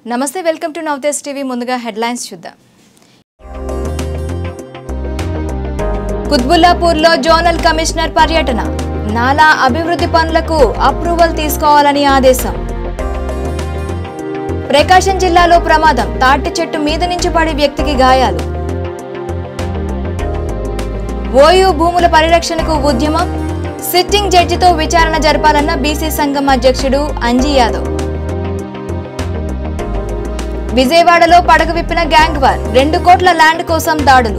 నమస్తే welcome to Navatej TV ముందుగా headlines చూద్దాం కుత్బుల్లాపూర్లో జోనల్ కమిషనర్ పర్యటన నాలా అభివృద్ధి పనులకు అప్రూవల్ తీసుకోవాలని ఆదేశం ప్రకాశం జిల్లాలో ప్రమాదం తాటి చెట్టు మీద నుంచి పడి వ్యక్తికి గాయాలు ఓయూ భూముల పరిరక్షణకు ఉద్యమం సిట్టింగ్ జడ్జితో విచారణ జరపాలన్న బీసీ సంఘం అధ్యక్షుడు అంజీ యాదవ్ విజయవాడలో పడగ విప్పిన గ్యాంగ్ వార్ రెండు కోట్ల ల్యాండ్ కోసం దాడులు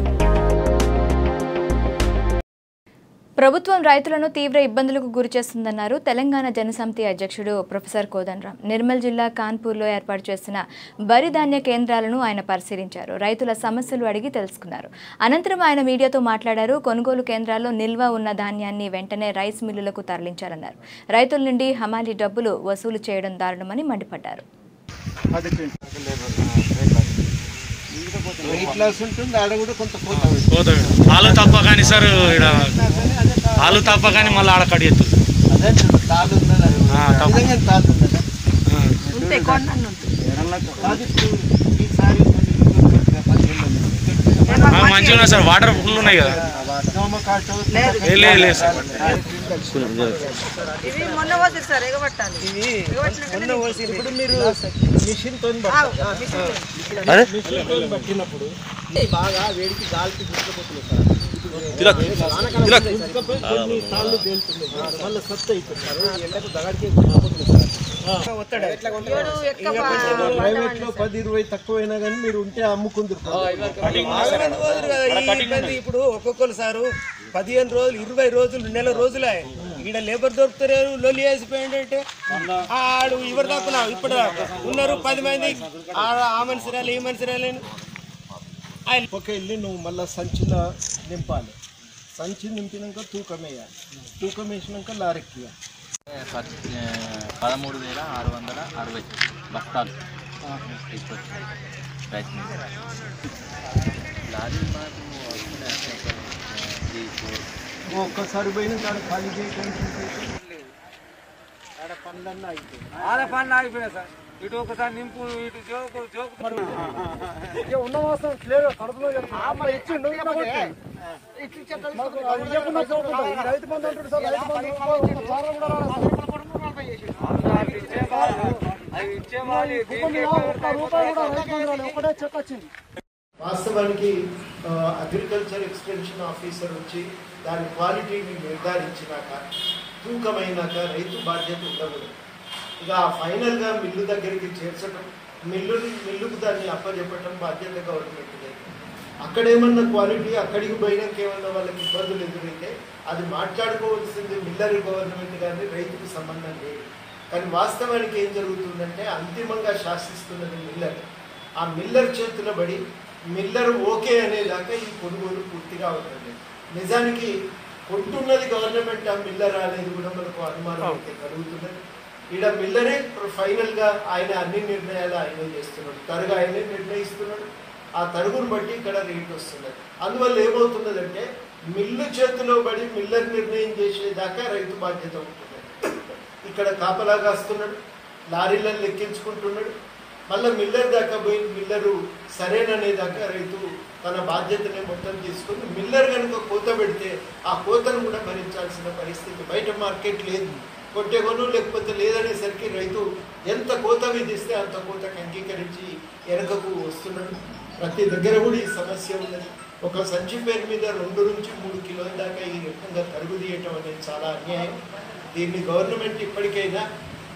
ప్రభుత్వం రైతులను తీవ్ర ఇబ్బందులకు గురిచేస్తుందన్నారు తెలంగాణ జనసమితి అధ్యక్షుడు ప్రొఫెసర్ కోదండరాం నిర్మల్ జిల్లా కాన్పూర్లో ఏర్పాటు చేసిన వరి ధాన్య కేంద్రాలను ఆయన పరిశీలించారు రైతుల సమస్యలు అడిగి తెలుసుకున్నారు అనంతరం ఆయన మీడియాతో మాట్లాడారు కొనుగోలు కేంద్రాల్లో నిల్వ ఉన్న ధాన్యాన్ని వెంటనే రైస్ మిల్లులకు తరలించాలన్నారు రైతుల నుండి హమాలీ డబ్బులు వసూలు చేయడం దారుణమని మండిపడ్డారు వెయిట్ లాస్ ఉంటుంది ఆడ కూడా కొంత పోతా పోతాడు పాలు తప్ప కానీ సార్ ఇక్కడ పాలు తప్ప కానీ మళ్ళీ ఆడ కడియద్దు అదే తాళ్ళు ఉన్నది ఆ, తప్ప. నిజంగా తాళ్ళు ఉన్నదా కాదు ఇప్పుడు ఈసారి మంచిగా ఉన్నాయి సార్ వాటర్ ఫుల్ ఉన్నాయి కదా దోమ కాటు ఏ లేదు లేదు సార్ ఇవి మొన్న పోతుంది సార్ ఎగబట్టాలి ఇవి మొన్న పోసి ఇప్పుడు మీరు మిషన్ తో మిషన్ తో పట్టినప్పుడు బాగా వేడికి గాలికి గుర్తుపోతుంది సార్ గుర్తుకుపోయి కొన్ని తాళ్ళు తేలుతుంది మళ్ళీ సత్తు అవుతుంది సార్ ఎండకు దగడికి గుర్తుపోతుంది సార్ ఒత్తడే ఏడు ఎక్క ప్రైవేట్ లో పది ఇరవై తక్కువైనా కానీ మీరు ఉంటే అమ్ముకుందరు ఇప్పుడు ఒక్కొక్కరు సారు పదిహేను రోజులు ఇరవై రోజులు నెల రోజులే ఈడ లేబర్ దొరుకుతారు లొల్లి వేసిపోయిందంటే ఆడు ఎవరు దాకా ఇప్పుడు దాకా ఉన్నారు పది మంది ఆడ- ఆ మనిషి రాలి ఈ మనిషి రాలేను ఒక వెళ్ళి నువ్వు మళ్ళీ సంచిలో నింపాలి సంచి నింపినాక తూకం వేయాలి తూకం వేసినాక లారెక్కియాలి పద్- ఆ, పదమూడు వేల ఆరు వందల అరవై బస్తాలు తీసుకొచ్చాయి రైస్ మిల్ లారీ మాకు వస్తున్నాయి అట్లా ఒక, ఆ, త్రీ ఫోర్ ఒక్కసారి పోయిన కాడ ఖాళీ చేయడానికి ఆడ పనులన్నీ అయిపోయి ఆడ పనులు ఆగిపోయినాయి సార్ ఇటు ఒకసారి నింపు ఇటు జోకు జోకు ఉన్న మాసం క్లియర్ కడుపులో ఇచ్చిండు రైతు బంధు అంటాడు సార్ రైతు బంధు చాలా కూడా అవి ఇచ్చే వాళ్ళు అవి ఇచ్చే వాళ్ళు దీనికి ఎక్కువ ఒకటే చెక్ వచ్చింది వాస్తవానికి అగ్రికల్చర్ ఎక్స్టెన్షన్ ఆఫీసర్ వచ్చి దాని క్వాలిటీని నిర్ధారించినాక తూకమైనాక రైతు బాధ్యత ఉండకూడదు ఇక ఆ ఫైనల్గా మిల్లు దగ్గరికి చేర్చడం మిల్లు మిల్లుకు దాన్ని అప్పచెప్పటం బాధ్యత గవర్నమెంట్ అక్కడేమన్నా క్వాలిటీ అక్కడికి పోయినాక ఏమన్నా వాళ్ళకి ఇబ్బందులు ఎదురైతే అది మాట్లాడుకోవాల్సింది మిల్లర్ గవర్నమెంట్ కానీ రైతుకు సంబంధం లేదు కానీ వాస్తవానికి ఏం జరుగుతుందంటే అంతిమంగా శాసిస్తున్నది మిల్లర్ ఆ మిల్లర్ చేతిలో పడి మిల్లర్ ఓకే అనేదాకా ఈ కొనుగోలు పూర్తిగా అవుతుంది నిజానికి కొంటున్నది గవర్నమెంట్ ఆ మిల్లర్ అనేది కూడా మనకు అనుమానం అయితే కలుగుతున్నది ఈడ మిల్లరే ఫైనల్ గా ఆయన అన్ని నిర్ణయాలు ఆయనే చేస్తున్నాడు తరుగు ఆయనే నిర్ణయిస్తున్నాడు ఆ తరుగును బట్టి ఇక్కడ రేట్ వస్తున్నది అందువల్ల ఏమవుతున్నదంటే మిల్లు చేతిలో పడి మిల్లర్ నిర్ణయం చేసేదాకా రైతు బాధ్యత ఉంటుంది ఇక్కడ కాపలా కాస్తున్నాడు లారీలను లెక్కించుకుంటున్నాడు మళ్ళీ మిల్లర్ దాకా పోయి మిల్లరు సరేననే దాకా రైతు తన బాధ్యతని మొత్తం తీసుకుని మిల్లర్ కనుక కోత పెడితే ఆ కోతను కూడా భరించాల్సిన పరిస్థితి బయట మార్కెట్ లేదు కొట్టే కొను లేకపోతే లేదనేసరికి రైతు ఎంత కోత విధిస్తే అంత కోతకు అంగీకరించి వెనకకు వస్తున్నాడు ప్రతి దగ్గర కూడా ఈ సమస్య ఉన్నది ఒక సంచి పేరు మీద రెండు నుంచి మూడు కిలోల దాకా ఈ రకంగా తరుగు తీయటం అనేది చాలా అన్యాయం దీన్ని గవర్నమెంట్ ఇప్పటికైనా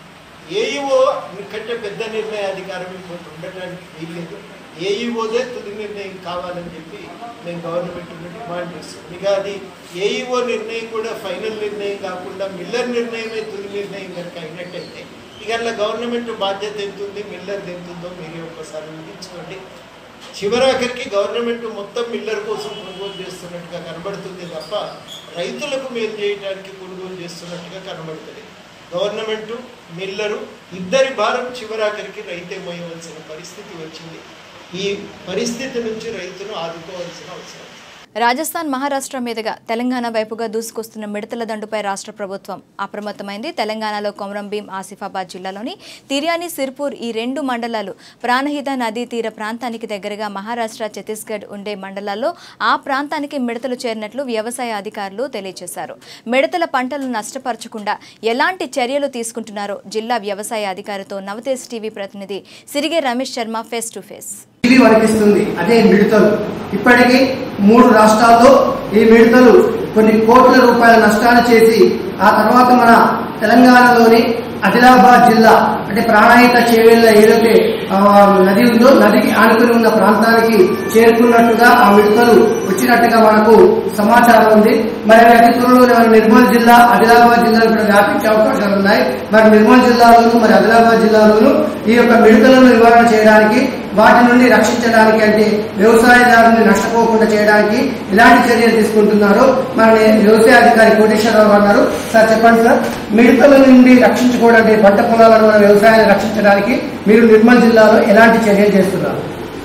ఏఈఓ కంటే పెద్ద నిర్ణయాధికారం ఇంకోటి ఉండటానికి వీల్లేదు ఏఈఓదే తుది నిర్ణయం కావాలని చెప్పి మేము గవర్నమెంట్ డిమాండ్ చేస్తాం ఇక అది ఏఈఓ నిర్ణయం కూడా ఫైనల్ నిర్ణయం కాకుండా మిల్లర్ నిర్ణయమే తుది నిర్ణయం కనుక అయినట్టయితే ఇక అలా గవర్నమెంట్ బాధ్యత ఎంత ఉంది మిల్లర్ ఎంత ఉందో మీరే ఒక్కసారి ఊహించుకోండి చివరాఖరికి గవర్నమెంట్ మొత్తం మిల్లర్ కోసం కొనుగోలు చేస్తున్నట్టుగా కనబడుతుంది తప్ప రైతులకు మేలు చేయడానికి కొనుగోలు చేస్తున్నట్టుగా కనబడుతుంది గవర్నమెంట్ మిల్లరు ఇద్దరి భారం చివరాఖరికి రైతే మోయవలసిన పరిస్థితి వచ్చింది ఈ పరిస్థితి నుంచి రైతును ఆదుకోవాల్సిన అవసరం రాజస్థాన్ మహారాష్ట్ర మీదుగా తెలంగాణ వైపుగా దూసుకొస్తున్న మిడతల దండుపై రాష్ట్ర ప్రభుత్వం అప్రమత్తమైంది తెలంగాణలో కొమరం భీం ఆసిఫాబాద్ జిల్లాలోని తిర్యాని సిర్పూర్ ఈ రెండు మండలాలు ప్రాణహిత నదీ తీర ప్రాంతానికి దగ్గరగా మహారాష్ట్ర ఛత్తీస్గఢ్ ఉండే మండలాల్లో ఆ ప్రాంతానికి మిడతలు చేరినట్లు వ్యవసాయ అధికారులు తెలియజేశారు మిడతల పంటలు నష్టపరచకుండా ఎలాంటి చర్యలు తీసుకుంటున్నారో జిల్లా వ్యవసాయ అధికారితో నవతేజ్ టీవీ ప్రతినిధి Sirige Ramesh Sharma face to face ఇది వరకిస్తుంది అదే మిడతలు ఇప్పటికీ మూడు రాష్ట్రాల్లో ఈ మిడతలు కొన్ని కోట్ల రూపాయల నష్టాలు చేసి ఆ తర్వాత మన తెలంగాణలోని ఆదిలాబాద్ జిల్లా అంటే ప్రాణాయిత చేవేళ్ళ ఏదైతే ఆ, నది ఉందో నదికి ఆనుకుని ఉన్న ప్రాంతానికి చేరుకున్నట్టుగా ఆ మిడతలు వచ్చినట్టుగా మనకు సమాచారం ఉంది మరి అవి అతి త్వరలోనే మన నిర్మల్ జిల్లా ఆదిలాబాద్ జిల్లాలో కూడా వ్యాపించే అవకాశాలు ఉన్నాయి మరి నిర్మల్ జిల్లాలోను మరి ఆదిలాబాద్ జిల్లాలోను ఈ యొక్క మిడతలను నివారణ చేయడానికి వాటి నుండి రక్షించడానికి అంటే వ్యవసాయదారుని నష్టపోకుండా చేయడానికి ఎలాంటి చర్యలు తీసుకుంటున్నారో మన వ్యవసాయ అధికారి కోటేశ్వరరావు అన్నారు సార్ చెప్పండి సార్ మిడతల నుండి రక్షించుకోవడానికి పంట పొలాలను మన వ్యవసాయాన్ని రక్షించడానికి మీరు నిర్మల్ జిల్లాలో ఎలాంటి చర్యలు చేస్తున్నారు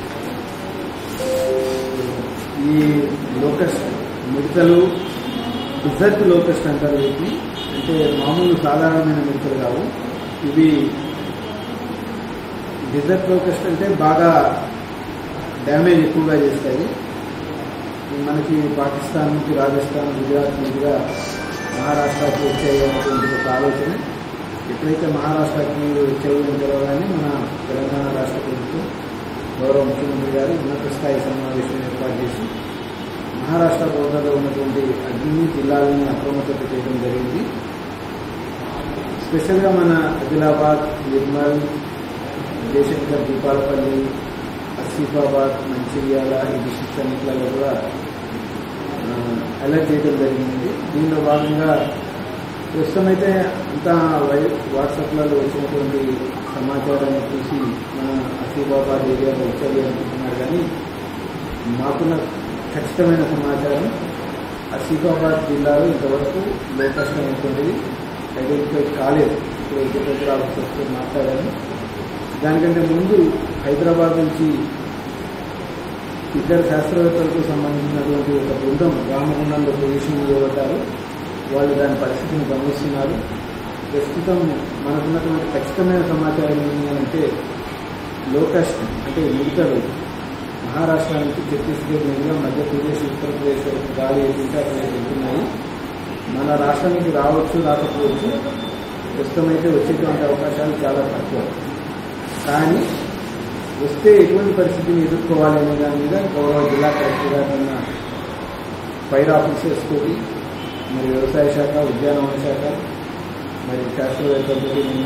ఈ లోకస్ట్ మిడతలు డిజర్ట్ లోకస్ట్ అంటారు వీటిని అంటే మామూలు సాధారణమైన మిడతలు కావు ఇవి డిజర్ట్ లోకస్ట్ అంటే బాగా డ్యామేజ్ ఎక్కువగా చేస్తాయి మనకి పాకిస్తాన్ నుంచి రాజస్థాన్ గుజరాత్ మీదుగా మహారాష్ట్రకి వచ్చేటువంటి ఒక ఆలోచన ఎప్పుడైతే మహారాష్ట్రకి వచ్చేయడం తెలవగానే మన తెలంగాణ రాష్ట్ర ప్రభుత్వం గౌరవ ముఖ్యమంత్రి గారు ఉన్నత స్థాయి సమావేశం ఏర్పాటు చేసి మహారాష్ట్ర బోర్డర్లో ఉన్నటువంటి అన్ని జిల్లాలని అప్రమత్తత చేయడం జరిగింది స్పెషల్గా మన ఆదిలాబాద్ నిర్మల్ జయశంకర్ భూపాలపల్లి ఆసిఫాబాద్ మంచిర్యాల ఈ డిస్ట్రిక్ట్స్ అన్నింటిలో కూడా ఆ, అలర్ట్ చేయడం జరిగింది దీనిలో భాగంగా ప్రస్తుతం అయితే అంతా వై వాట్సాప్లలో వచ్చినటువంటి సమాచారాన్ని చూసి మన ఆసిఫాబాద్ ఏరియాలో వచ్చాయి అనుకుంటున్నారు కానీ మాకున్న ఖచ్చితమైన సమాచారం ఆసిఫాబాద్ జిల్లాలో ఇంతవరకు లోకస్ట్ అనేటువంటిది ఐడెంటిఫై కాలేదు ఇప్పుడు అగ్రికల్చర్ ఆఫీసర్తో మాట్లాడాను దానికంటే ముందు హైదరాబాద్ నుంచి ఇద్దరు శాస్త్రవేత్తలకు సంబంధించినటువంటి ఒక బృందం రామగుండంలో పొజిషన్ ఇవ్వబడ్డారు వాళ్ళు దాని పరిస్థితిని గమనిస్తున్నారు ప్రస్తుతం మనకున్నటువంటి ఖచ్చితమైన సమాచారం ఏంటి అంటే లోకస్ట్ అంటే మిగతాలు మహారాష్ట్ర నుంచి ఛత్తీస్గఢ్ మీదుగా మధ్యప్రదేశ్ ఉత్తరప్రదేశ్ వరకు గాలి ఎదుగుతా వెళ్తున్నాయి మన రాష్ట్రానికి రావచ్చు రాకపోవచ్చు ప్రస్తుతం అయితే వచ్చేటువంటి అవకాశాలు చాలా తక్కువ కానీ వస్తే ఎటువంటి పరిస్థితిని ఎదుర్కోవాలనే దాని మీద గౌరవ జిల్లా కలెక్టర్ గారు నిన్న ఫైర్ ఆఫీసర్స్ తోటి మరి వ్యవసాయ శాఖ ఉద్యానవన శాఖ మరి శాస్త్రవేత్తలతో నిన్న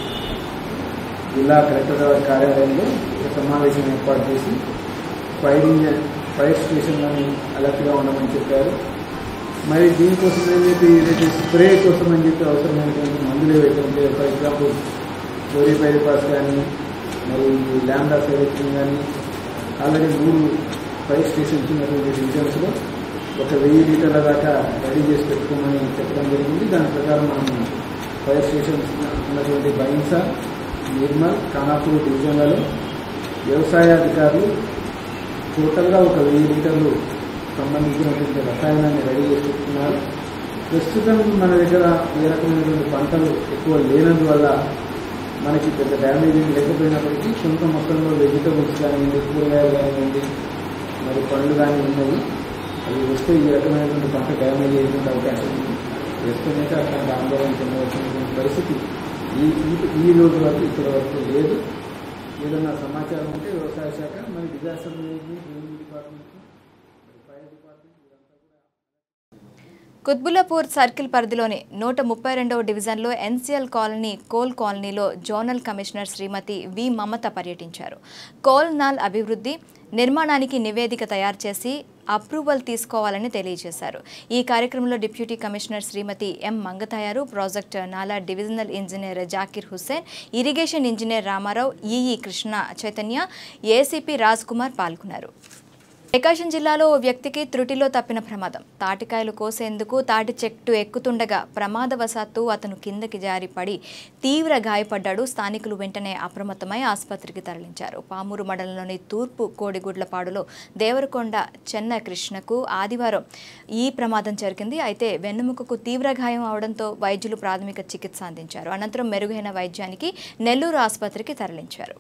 జిల్లా కలెక్టర్ గారి కార్యాలయంలో ఒక సమావేశం ఏర్పాటు చేసి ఫైర్ ఇంజన్ ఫైర్ స్టేషన్లను అలర్ట్గా ఉండమని చెప్పారు మరి దీనికోసం ఏదైతే ఏదైతే స్ప్రే కోసం అని చెప్పి అవసరమైనటువంటి మందులు ఏవైతే ఉంటాయో ఫర్ ఎగ్జాంపుల్ క్లోరిపైరిపాస్ కానీ మరి ల్యాండా సెలెక్షన్ కానీ ఆల్రెడీ మూడు ఫైర్ స్టేషన్స్ ఉన్నటువంటి డివిజన్స్లో ఒక వెయ్యి లీటర్ల దాకా రెడీ చేసి పెట్టుకోమని చెప్పడం జరిగింది దాని ప్రకారం మనం ఫైర్ స్టేషన్స్ ఉన్నటువంటి బైన్సా నిర్మల్ ఖానాపూర్ డివిజన్లలో వ్యవసాయ అధికారులు టోటల్గా ఒక వెయ్యి లీటర్లు సంబంధించినటువంటి రసాయనాన్ని రెడీ చేసి పెట్టుకున్నారు ప్రస్తుతం మన దగ్గర ఏ రకమైనటువంటి పంటలు ఎక్కువ లేనందువల్ల మనకి పెద్ద డ్యామేజ్ ఏం లేకపోయినప్పటికీ కొంత మొత్తంలో వెజిటబుల్స్ కానివ్వండి కూరగాయలు కానివ్వండి మరి పండ్లు కానీ ఉన్నాయి అవి వస్తే ఈ రకమైనటువంటి పంట డ్యామేజ్ అయ్యేటువంటి అవకాశం ఉంది ప్రస్తుతమైతే అట్లాంటి ఆందోళన చెందవలసినటువంటి పరిస్థితి ఈ ఈ- ఈ రోజు వరకు ఇప్పటి వరకు లేదు ఏదైనా సమాచారం ఉంటే వ్యవసాయ శాఖ మరి డిజాస్టర్ మేనేజ్మెంట్ రెవెన్యూ డిపార్ట్మెంట్ మరి ఫైర్ డిపార్ట్మెంట్ ఇదంతా కూడా కుత్బుల్లాపూర్ సర్కిల్ పరిధిలోని నూట ముప్పై రెండవ డివిజన్లో ఎన్సీఎల్ కాలనీ కోల్ కాలనీలో zonal commissioner Shrimati V Mamata పర్యటించారు కోల్ నాల్ అభివృద్ధి నిర్మాణానికి నివేదిక తయారు చేసి అప్రూవల్ తీసుకోవాలని తెలియజేశారు ఈ కార్యక్రమంలో deputy commissioner Shrimati M Mangatayaru project నాలా divisional engineer Zakir Hussain irrigation engineer Ramarao EE Krishna Chaitanya ACP Raj Kumar పాల్గొన్నారు ప్రకాశం జిల్లాలో ఓ వ్యక్తికి త్రుటిలో తప్పిన ప్రమాదం తాటికాయలు కోసేందుకు తాటి చెట్టు ఎక్కుతుండగా ప్రమాదవశాత్తు అతను కిందకి జారి పడి తీవ్ర గాయపడ్డాడు స్థానికులు వెంటనే అప్రమత్తమై ఆసుపత్రికి తరలించారు పామూరు మండలంలోని తూర్పు కోడిగుడ్లపాడులో దేవరకొండ చెన్న కృష్ణకు ఆదివారం ఈ ప్రమాదం జరిగింది అయితే వెన్నెముకకు తీవ్ర గాయం అవడంతో వైద్యులు ప్రాథమిక చికిత్స అందించారు అనంతరం మెరుగైన వైద్యానికి నెల్లూరు ఆసుపత్రికి తరలించారు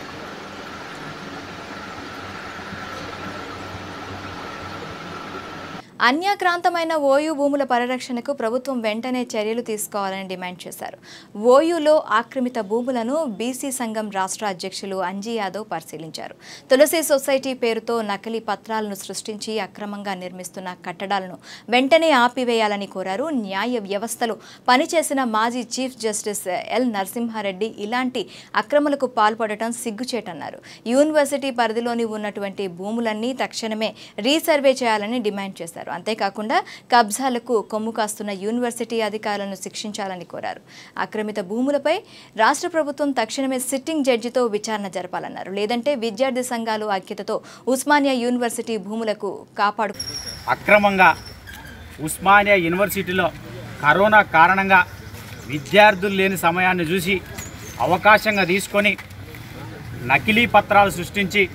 అన్యాక్రాంతమైన ఓయూ భూముల పరిరక్షణకు ప్రభుత్వం వెంటనే చర్యలు తీసుకోవాలని డిమాండ్ చేశారు ఓయూలో ఆక్రమిత భూములను బీసీ సంఘం రాష్ట్ర అధ్యక్షులు అంజీ యాదవ్ పరిశీలించారు తులసి సొసైటీ పేరుతో నకిలీ పత్రాలను సృష్టించి అక్రమంగా నిర్మిస్తున్న కట్టడాలను వెంటనే ఆపివేయాలని కోరారు న్యాయ వ్యవస్థలో పనిచేసిన మాజీ చీఫ్ జస్టిస్ ఎల్ నరసింహారెడ్డి ఇలాంటి అక్రమాలకు పాల్పడటం సిగ్గుచేటన్నారు యూనివర్సిటీ పరిధిలోని ఉన్నటువంటి భూములన్నీ తక్షణమే రీసర్వే చేయాలని డిమాండ్ చేశారు అంతేకాకుండా కబ్జాలకు కొమ్ము కాస్తున్న యూనివర్సిటీ అధికారులను శిక్షించాలని కోరారు ఆక్రమిత భూములపై రాష్ట్ర ప్రభుత్వం తక్షణమే సిట్టింగ్ జడ్జితో విచారణ జరపాలన్నారు లేదంటే విద్యార్థి సంఘాలు ఐక్యతతో ఉస్మానియా యూనివర్సిటీ భూములకు కాపాడు అక్రమంగా ఉస్మానియా యూనివర్సిటీలో కరోనా కారణంగా విద్యార్థులు లేని సమయాన్ని చూసి అవకాశంగా తీసుకొని నకిలీ పత్రాలు సృష్టించి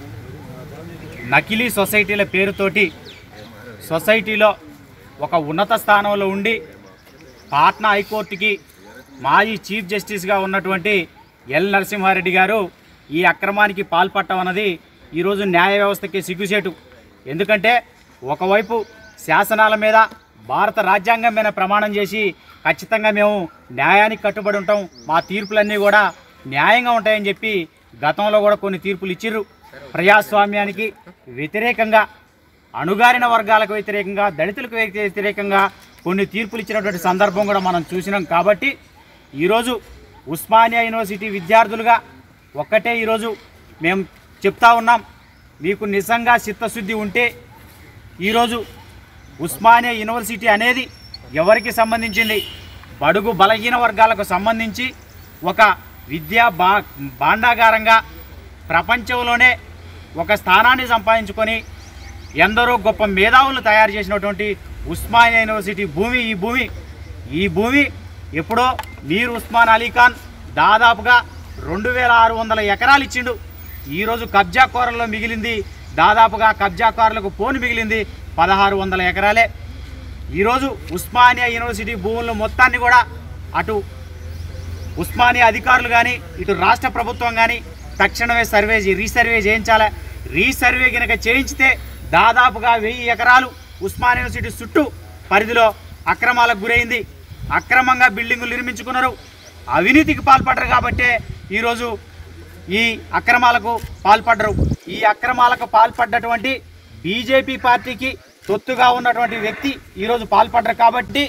నకిలీ సొసైటీల పేరుతోటి సొసైటీలో ఒక ఉన్నత స్థానంలో ఉండి పాట్నా హైకోర్టుకి మాజీ చీఫ్ జస్టిస్గా ఉన్నటువంటి ఎల్ నరసింహారెడ్డి గారు ఈ అక్రమానికి పాల్పడటం అన్నది ఈరోజు న్యాయ వ్యవస్థకి సిగ్గుచేటు ఎందుకంటే ఒకవైపు శాసనాల మీద భారత రాజ్యాంగం మీద ప్రమాణం చేసి ఖచ్చితంగా మేము న్యాయానికి కట్టుబడి ఉంటాం మా తీర్పులన్నీ కూడా న్యాయంగా ఉంటాయని చెప్పి గతంలో కూడా కొన్ని తీర్పులు ఇచ్చిర్రు ప్రజాస్వామ్యానికి వ్యతిరేకంగా అణుగారిన వర్గాలకు వ్యతిరేకంగా దళితులకు వ్యతిరేకంగా కొన్ని తీర్పులు ఇచ్చినటువంటి సందర్భం కూడా మనం చూసినాం కాబట్టి ఈరోజు ఉస్మానియా యూనివర్సిటీ విద్యార్థులుగా ఒక్కటే ఈరోజు మేము చెప్తా ఉన్నాం మీకు నిజంగా చిత్తశుద్ధి ఉంటే ఈరోజు ఉస్మానియా యూనివర్సిటీ అనేది ఎవరికి సంబంధించింది బడుగు బలహీన వర్గాలకు సంబంధించి ఒక విద్యా బా భాండాగారంగా ప్రపంచంలోనే ఒక స్థానాన్ని సంపాదించుకొని ఎందరో గొప్ప మేధావులు తయారు చేసినటువంటి ఉస్మానియా యూనివర్సిటీ భూమి ఈ భూమి ఈ భూమి ఎప్పుడో మీర్ ఉస్మాన్ అలీ ఖాన్ దాదాపుగా రెండు వేల ఆరు వందల ఎకరాలు ఇచ్చిండు ఈరోజు కబ్జాకోరల్లో మిగిలింది దాదాపుగా కబ్జాకారులకు పోను మిగిలింది పదహారు వందల ఎకరాలే ఈరోజు ఉస్మానియా యూనివర్సిటీ భూములను మొత్తాన్ని కూడా అటు ఉస్మానియా అధికారులు కానీ ఇటు రాష్ట్ర ప్రభుత్వం కానీ తక్షణమే సర్వే చే- రీసర్వే చేయించాలి రీసర్వే కనుక చేయించితే దాదాపుగా వెయ్యి ఎకరాలు ఉస్మానియా యూనివర్సిటీ చుట్టూ పరిధిలో అక్రమాలకు గురైంది అక్రమంగా బిల్డింగులు నిర్మించుకున్నారు అవినీతికి పాల్పడరు కాబట్టే ఈరోజు ఈ అక్రమాలకు పాల్పడ్డరు ఈ అక్రమాలకు పాల్పడ్డటువంటి బీజేపీ పార్టీకి తొత్తుగా ఉన్నటువంటి వ్యక్తి ఈరోజు పాల్పడ్డరు కాబట్టి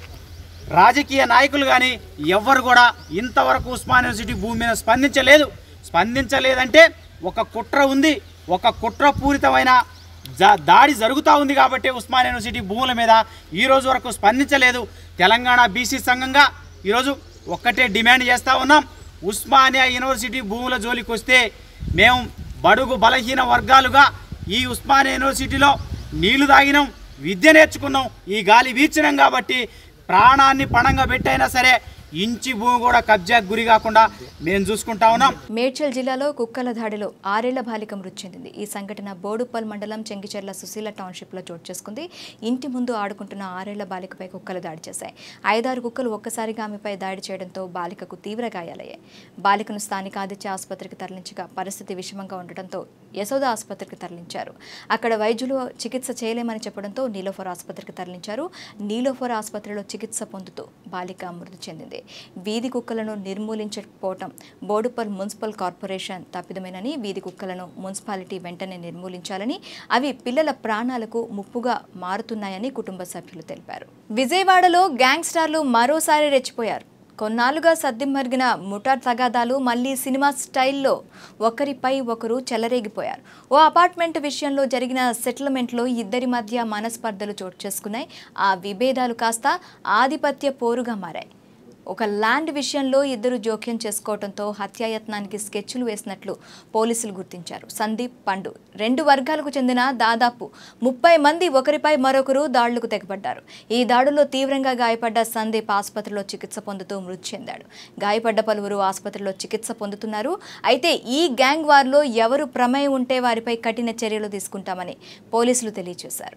రాజకీయ నాయకులు కానీ ఎవ్వరు కూడా ఇంతవరకు ఉస్మాన్ యూనివర్సిటీ భూమి మీద స్పందించలేదు స్పందించలేదంటే ఒక కుట్ర ఉంది ఒక కుట్రపూరితమైన జా- దాడి జరుగుతూ ఉంది కాబట్టి ఉస్మాన్ యూనివర్సిటీ భూముల మీద ఈ రోజు వరకు స్పందించలేదు తెలంగాణ బీసీ సంఘంగా ఈరోజు ఒక్కటే డిమాండ్ చేస్తూ ఉన్నాం ఉస్మానియా యూనివర్సిటీ భూముల జోలికి వస్తే మేము బడుగు బలహీన వర్గాలుగా ఈ ఉస్మానియా యూనివర్సిటీలో నీళ్లు తాగినాం విద్య నేర్చుకున్నాం ఈ గాలి వీర్చినాం కాబట్టి ప్రాణాన్ని పణంగా పెట్టైనా సరే ఇంచి భూమి కూడా కబ్జాకు గురి కాకుండా మేము చూసుకుంటా ఉన్నాం మేడ్చల్ జిల్లాలో కుక్కల దాడిలో ఆరేళ్ల బాలిక మృతి చెందింది ఈ సంఘటన బోడుపల్ మండలం చెంగిచెర్ల సుశీల టౌన్షిప్లో చోటు చేసుకుంది ఇంటి ముందు ఆడుకుంటున్న ఆరేళ్ల బాలికపై కుక్కలు దాడి చేశాయి ఐదారు కుక్కలు ఒక్కసారిగా ఆమెపై దాడి చేయడంతో బాలికకు తీవ్ర గాయాలయ్యాయి బాలికను స్థానిక ఆదిత్య ఆసుపత్రికి తరలించగా పరిస్థితి విషమంగా ఉండటంతో యశోద ఆసుపత్రికి తరలించారు అక్కడ వైద్యులు చికిత్స చేయలేమని చెప్పడంతో నీలోఫర్ ఆసుపత్రికి తరలించారు నీలోఫర్ ఆసుపత్రిలో చికిత్స పొందుతూ బాలిక మృతి చెందింది వీధి కుక్కలను నిర్మూలించకపోవటం బోడుపల్ మున్సిపల్ కార్పొరేషన్ తప్పిదమేనని వీధి కుక్కలను మున్సిపాలిటీ వెంటనే నిర్మూలించాలని అవి పిల్లల ప్రాణాలకు ముప్పుగా మారుతున్నాయని కుటుంబ సభ్యులు తెలిపారు విజయవాడలో గ్యాంగ్స్టార్లు మరోసారి రెచ్చిపోయారు కొన్నాళ్లుగా సద్దిమరిగిన ముఠా తగాదాలు మళ్ళీ సినిమా స్టైల్లో ఒకరిపై ఒకరు చెలరేగిపోయారు ఓ అపార్ట్మెంట్ విషయంలో జరిగిన సెటిల్మెంట్లో ఇద్దరి మధ్య మనస్పర్ధలు చోటు చేసుకున్నాయి ఆ విభేదాలు కాస్త ఆధిపత్య పోరుగా మారాయి ఒక ల్యాండ్ విషయంలో ఇద్దరు జోక్యం చేసుకోవడంతో హత్యాయత్నానికి స్కెచ్లు వేసినట్లు పోలీసులు గుర్తించారు సందీప్ పండు రెండు వర్గాలకు చెందిన దాదాపు ముప్పై మంది ఒకరిపై మరొకరు దాడులకు తెగబడ్డారు ఈ దాడుల్లో తీవ్రంగా గాయపడ్డ సందీప్ ఆసుపత్రిలో చికిత్స పొందుతూ మృతి చెందాడు గాయపడ్డ పలువురు ఆసుపత్రిలో చికిత్స పొందుతున్నారు అయితే ఈ గ్యాంగ్ వార్లో ఎవరు ప్రమేయం ఉంటే వారిపై కఠిన చర్యలు తీసుకుంటామని పోలీసులు తెలియజేశారు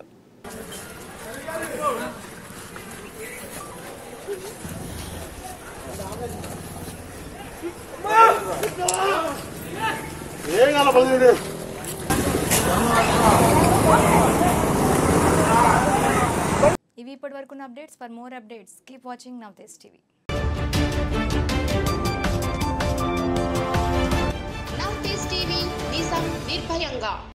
ఇవి ఇప్పటివరకు updates for more updates keep watching నవ్ దిస్ టీవీ